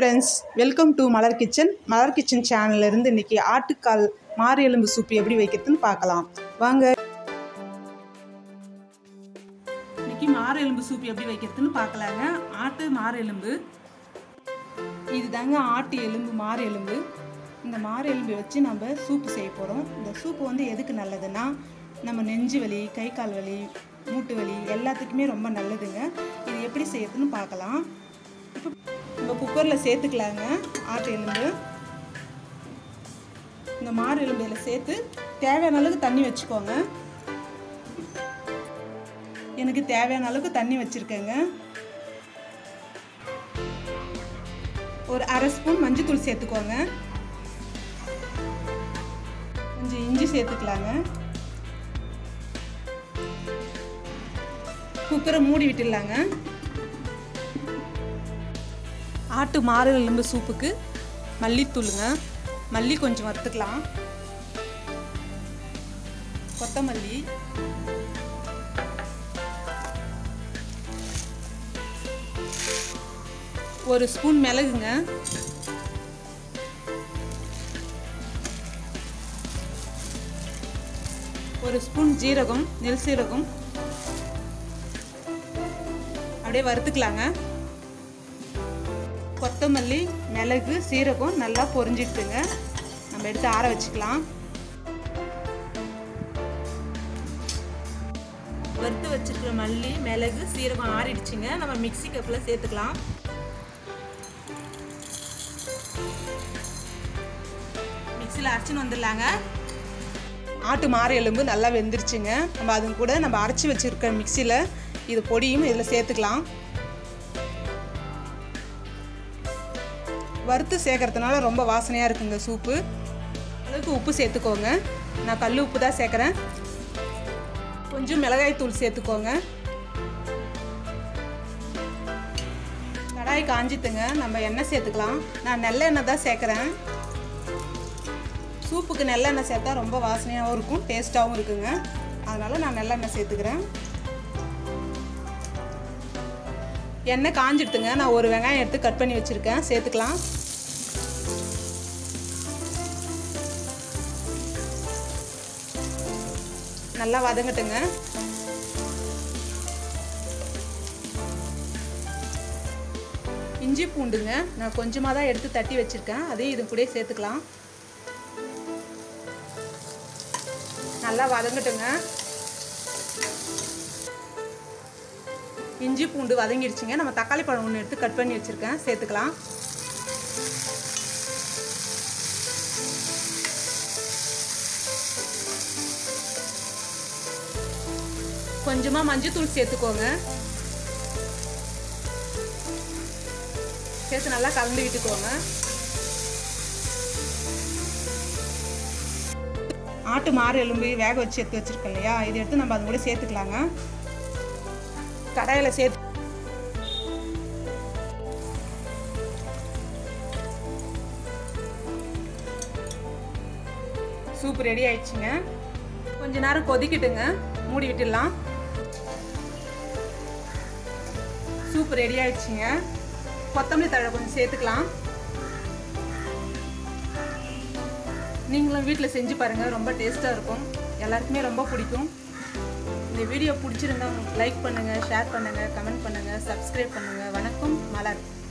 friends welcome to Malar kitchen Malar kitchen சேனல்லேருந்து இன்றைக்கி ஆட்டுக்கால் மாறு எலும்பு சூப் எப்படி வைக்கிறதுன்னு பார்க்கலாம் வாங்க இன்னைக்கு மாறு எலும்பு சூப் எப்படி வைக்கிறதுன்னு பார்க்கலாங்க ஆட்டு மாறு எலும்பு இதுதாங்க ஆட்டு எலும்பு மாறு எலும்பு இந்த மாறு எலும்பை வச்சு நம்ம சூப்பு செய்ய போகிறோம் இந்த சூப்பு வந்து எதுக்கு நல்லதுன்னா நம்ம நெஞ்சு வலி கை கால் வலி மூட்டு வலி எல்லாத்துக்குமே ரொம்ப நல்லதுங்க இது எப்படி செய்யறதுன்னு பார்க்கலாம் இப்போ நம்ம குக்கரில் சேர்த்துக்கலாங்க ஆட்டு எலும்பு இந்த மாறு எலும்பு இதில் சேர்த்து தேவையான அளவுக்கு தண்ணி வச்சுக்கோங்க எனக்கு தேவையான அளவுக்கு தண்ணி வச்சுருக்கேங்க ஒரு அரை ஸ்பூன் மஞ்சத்தூள் சேர்த்துக்கோங்க கொஞ்சம் இஞ்சி சேர்த்துக்கலாங்க குக்கரை மூடி விட்டுடலாங்க ஆட்டு மாறு எலும்பு சூப்புக்கு மல்லித்தூளுங்க மல்லி கொஞ்சம் வறுத்துக்கலாம் கொத்தமல்லி ஒரு ஸ்பூன் மிளகுங்க ஒரு ஸ்பூன் ஜீரகம் நெல் சீரகம் அப்படியே வறுத்துக்கலாங்க கொத்தமல்லி மிளகு சீரகம் நல்லா பொரிஞ்சிட்டுங்க நம்ம எடுத்து ஆற வச்சுக்கலாம் வறுத்து வச்சிருக்கிற மல்லி மிளகு சீரகம் ஆறிடுச்சுங்க நம்ம மிக்சி கப்பில் சேர்த்துக்கலாம் மிக்சியில் அரைச்சின்னு வந்துடலாங்க ஆட்டு மாறு எலும்பு நல்லா வெந்துருச்சுங்க நம்ம அது கூட நம்ம அரைச்சி வச்சுருக்க மிக்சியில் இது பொடியும் இதில் சேர்த்துக்கலாம் வறுத்து சேர்க்கறதுனால ரொம்ப வாசனையாக இருக்குங்க சூப்பு அளவுக்கு உப்பு சேர்த்துக்கோங்க நான் கல் உப்பு தான் சேர்க்குறேன் கொஞ்சம் மிளகாய் தூள் சேர்த்துக்கோங்க கடாய் காஞ்சித்துங்க நம்ம எண்ணெய் சேர்த்துக்கலாம் நான் நல்லெண்ணெய் தான் சேர்க்குறேன் சூப்புக்கு நல்லெண்ணெய் சேர்த்தா ரொம்ப வாசனையாகவும் இருக்கும் டேஸ்ட்டாகவும் இருக்குங்க அதனால் நான் நல்லெண்ணெய் சேர்த்துக்கிறேன் எண்ணெய் காஞ்சிடுத்துங்க நான் ஒரு வெங்காயம் எடுத்து கட் பண்ணி வச்சுருக்கேன் சேர்த்துக்கலாம் நல்லா வதங்கட்டுங்க இஞ்சி பூண்டுங்க நான் கொஞ்சமாக தான் எடுத்து தட்டி வச்சுருக்கேன் அதையும் இது கூட சேர்த்துக்கலாம் நல்லா வதங்கட்டுங்க இஞ்சி பூண்டு வதங்கிடுச்சுங்க நம்ம தக்காளி பழம் ஒன்று எடுத்து கட் பண்ணி வச்சுருக்கேன் சேர்த்துக்கலாம் கொஞ்சமாக மஞ்சத்தூள் சேர்த்துக்கோங்க சேர்த்து நல்லா கலந்து விட்டுக்கோங்க ஆட்டு மாறு எலும்பு வேக வச்சு எடுத்து வச்சுருக்கோம் இல்லையா இதை எடுத்து நம்ம அது கூட சேர்த்துக்கலாங்க கடாயில் சேர்த்து சூப் ரெடி ஆயிடுச்சுங்க கொஞ்ச நேரம் கொதிக்கிட்டுங்க மூடி விட்டுடலாம் சூப் ரெடி ஆயிடுச்சுங்க கொத்தமல்லி தழை கொஞ்சம் சேர்த்துக்கலாம் நீங்களும் வீட்டில் செஞ்சு பாருங்கள் ரொம்ப டேஸ்ட்டாக இருக்கும் எல்லாருக்குமே ரொம்ப பிடிக்கும் இந்த வீடியோ பிடிச்சிருந்தா லைக் பண்ணுங்கள் ஷேர் பண்ணுங்கள் கமெண்ட் பண்ணுங்கள் சப்ஸ்கிரைப் பண்ணுங்கள் வணக்கம் மலர்